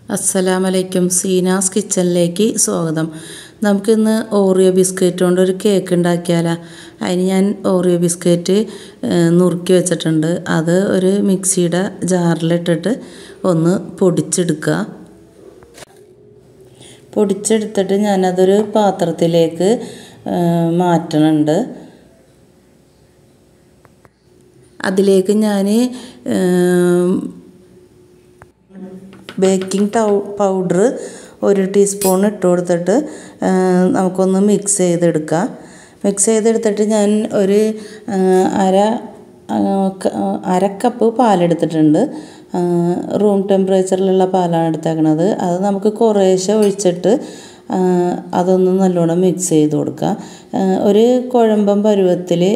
അസ്സലാമലൈക്കും സീനാസ് കിച്ചണിലേക്ക് സ്വാഗതം നമുക്കിന്ന് ഓറിയോ ബിസ്ക്കറ്റ് കൊണ്ട് ഒരു കേക്ക് ഉണ്ടാക്കിയാലോ അതിന് ഞാൻ ഓറിയോ ബിസ്ക്കറ്റ് ഏഹ്, നുറുക്കി വെച്ചിട്ടുണ്ട് അത് ഒരു മിക്സിയുടെ ജാറിലിട്ടിട്ട് ഒന്ന് പൊടിച്ചെടുക്കുക പൊടിച്ചെടുത്തിട്ട് ഞാനതൊരു പാത്രത്തിലേക്ക് ഏഹ്, മാറ്റണുണ്ട് അതിലേക്ക് ഞാൻ ബേക്കിംഗ് ടൗ പൗഡർ ഒരു ടീസ്പൂൺ ഇട്ട് കൊടുത്തിട്ട് ആ, നമുക്കൊന്ന് മിക്സ് ചെയ്തെടുക്കാം മിക്സ് ചെയ്തെടുത്തിട്ട് ഞാൻ ഒരു ആ, അര ആ, ക- അര കപ്പ് പാലെടുത്തിട്ടുണ്ട് ആ, റൂം ടെമ്പറേച്ചറിലുള്ള പാലാണ് എടുത്തേക്കണത് അത് നമുക്ക് കുറേശ്ശെ ഒഴിച്ചിട്ട് ആ, അതൊന്ന് നല്ലോണം മിക്സ് ചെയ്ത് കൊടുക്കാം ആ, ഒരു കുഴമ്പം പരുവത്തിൽ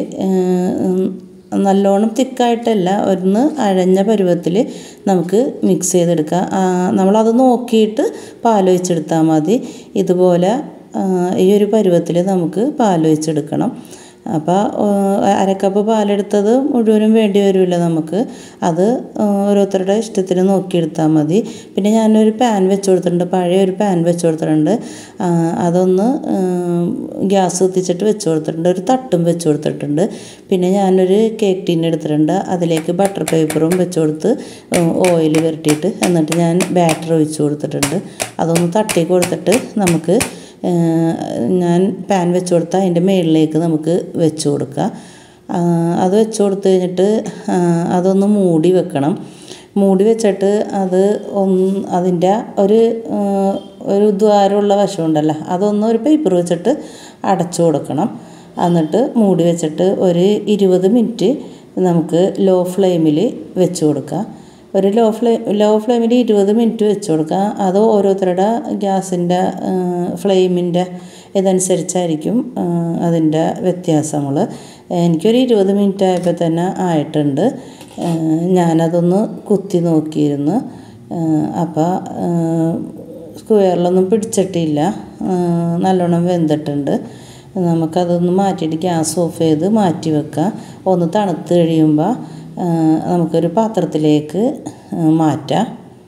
നല്ലോണം തിക്കായിട്ടല്ല ഒന്ന് അഴഞ്ഞ പരുവത്തിൽ നമുക്ക് മിക്സ് ചെയ്തെടുക്കാം ആ, നമ്മളത് നോക്കിയിട്ട് പാലൊഴിച്ചെടുത്താൽ മതി ഇതുപോലെ ആ, ഈ ഒരു പരുവത്തിൽ നമുക്ക് പാലൊഴിച്ചെടുക്കണം അപ്പോൾ അരക്കപ്പ് പാലെടുത്തത് മുഴുവനും വേണ്ടി വരില്ല നമുക്ക് അത് ആ, ഓരോരുത്തരുടെ ഇഷ്ടത്തിന് നോക്കിയെടുത്താൽ മതി പിന്നെ ഞാനൊരു പാൻ വെച്ച് കൊടുത്തിട്ടുണ്ട് പഴയ ഒരു പാൻ വെച്ച് കൊടുത്തിട്ടുണ്ട് ആ, അതൊന്ന് ഗ്യാസ് കത്തിച്ചിട്ട് വെച്ച് കൊടുത്തിട്ടുണ്ട് ഒരു തട്ടും വെച്ച് കൊടുത്തിട്ടുണ്ട് പിന്നെ ഞാനൊരു കേക്ക് ടീൻ എടുത്തിട്ടുണ്ട് അതിലേക്ക് ബട്ടർ പേപ്പറും വെച്ച് കൊടുത്ത് ഓയിൽ പുരട്ടിയിട്ട് എന്നിട്ട് ഞാൻ ബാറ്റർ ഒഴിച്ച് കൊടുത്തിട്ടുണ്ട് അതൊന്ന് തട്ടി കൊടുത്തിട്ട് നമുക്ക് ഏഹ്, ഞാൻ പാൻ വെച്ച് കൊടുത്താൽ അതിൻ്റെ മുകളിലേക്ക് നമുക്ക് വെച്ച് കൊടുക്കാം ആ, അത് വെച്ച് കൊടുത്ത് കഴിഞ്ഞിട്ട് ആ, അതൊന്ന് മൂടി വെക്കണം മൂടി വെച്ചിട്ട് അത് ഒന്ന് അതിൻ്റെ ഒരു ആ, ഒരു ദ്വാരമുള്ള വശമുണ്ടല്ലോ അതൊന്ന് ഒരു പേപ്പർ വെച്ചിട്ട് അടച്ചു കൊടുക്കണം എന്നിട്ട് മൂടി വെച്ചിട്ട് ഒരു ഇരുപത് മിനിറ്റ് നമുക്ക് ലോ ഫ്ലെയിമിൽ വെച്ച് കൊടുക്കാം ഒരു ലോ ഫ്ലെയിം ലോ ഫ്ലെയിമിൽ ഇരുപത് മിനിറ്റ് വെച്ച് കൊടുക്കുക അത് ഓരോരുത്തരുടെ ഗ്യാസിൻ്റെ ഫ്ലെയിമിൻ്റെ ഇതനുസരിച്ചായിരിക്കും ആ, അതിൻ്റെ വ്യത്യാസങ്ങൾ എനിക്കൊരു ഇരുപത് മിനിറ്റ് ആയപ്പോൾ തന്നെ ആയിട്ടുണ്ട് ആ, ഞാനതൊന്ന് കുത്തി നോക്കിയിരുന്നു അപ്പോൾ സ്ക്വയറിലൊന്നും പിടിച്ചിട്ടില്ല ആ, നല്ലോണം വെന്തിട്ടുണ്ട് നമുക്കതൊന്ന് മാറ്റിയിട്ട് ഗ്യാസ് ഓഫ് ചെയ്ത് മാറ്റി വെക്കാം ഒന്ന് തണുത്ത് കഴിയുമ്പോൾ ആ, നമുക്കൊരു പാത്രത്തിലേക്ക് ആ, മാറ്റാം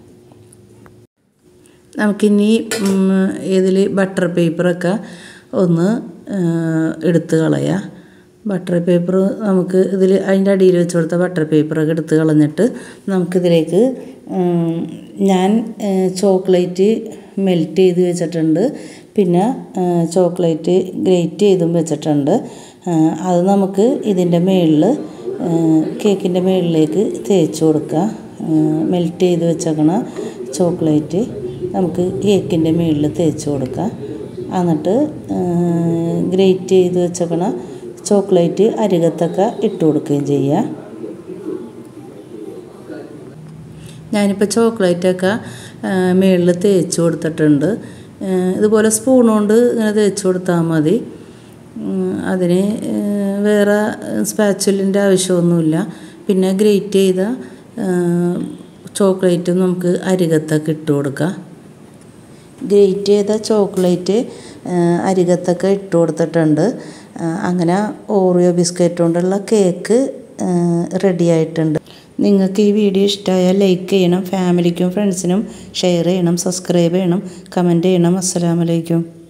നമുക്കിനി ഇതിൽ ബട്ടർ പേപ്പറൊക്കെ ഒന്ന് ആ, എടുത്ത് കളയാം ബട്ടർ പേപ്പർ നമുക്ക് ഇതിൽ അതിൻ്റെ അടിയിൽ വെച്ച് കൊടുത്ത ബട്ടർ പേപ്പറൊക്കെ എടുത്ത് കളഞ്ഞിട്ട് നമുക്കിതിലേക്ക് ഉം, ഞാൻ ചോക്ലേറ്റ് മെൽറ്റ് ചെയ്ത് വെച്ചിട്ടുണ്ട് പിന്നെ ചോക്ലേറ്റ് ഗ്രേറ്റ് ചെയ്തും വെച്ചിട്ടുണ്ട് ആ, അത് നമുക്ക് ഇതിൻ്റെ മുകളിൽ കേക്കിൻ്റെ മുകളിലേക്ക് തേച്ച് കൊടുക്കുക മെൽറ്റ് ചെയ്ത് വെച്ചേക്കണ ചോക്ലേറ്റ് നമുക്ക് കേക്കിൻ്റെ മുകളിൽ തേച്ച് കൊടുക്കുക എന്നിട്ട് ഗ്രേറ്റ് ചെയ്ത് വെച്ചേക്കണ ചോക്ലേറ്റ് അരികത്തൊക്കെ ഇട്ട് കൊടുക്കുകയും ചെയ്യുക ഞാനിപ്പോൾ ചോക്ലേറ്റൊക്കെ മുകളിൽ തേച്ച് കൊടുത്തിട്ടുണ്ട് ആ, ഇതുപോലെ സ്പൂൺ കൊണ്ട് ഇങ്ങനെ തേച്ച് കൊടുത്താൽ മതി ഉം, അതിന് ആ, വേറെ സ്പാച്ചുലിൻ്റെ ആവശ്യമൊന്നുമില്ല പിന്നെ ഗ്രേറ്റ് ചെയ്ത ചോക്ലേറ്റും നമുക്ക് അരികത്തൊക്കെ ഇട്ട് കൊടുക്കാം ഗ്രേറ്റ് ചെയ്ത ചോക്ലേറ്റ് ആ, അരികത്തൊക്കെ ഇട്ട് കൊടുത്തിട്ടുണ്ട് ആ, അങ്ങനെ ഓറിയോ ബിസ്ക്കറ്റ് കൊണ്ടുള്ള കേക്ക് റെഡി ആയിട്ടുണ്ട് നിങ്ങൾക്ക് ഈ വീഡിയോ ഇഷ്ടമായാൽ ലൈക്ക് ചെയ്യണം ഫാമിലിക്കും ഫ്രണ്ട്സിനും ഷെയർ ചെയ്യണം സബ്സ്ക്രൈബ് ചെയ്യണം കമൻറ്റ് ചെയ്യണം അസ്സലാമലൈക്കും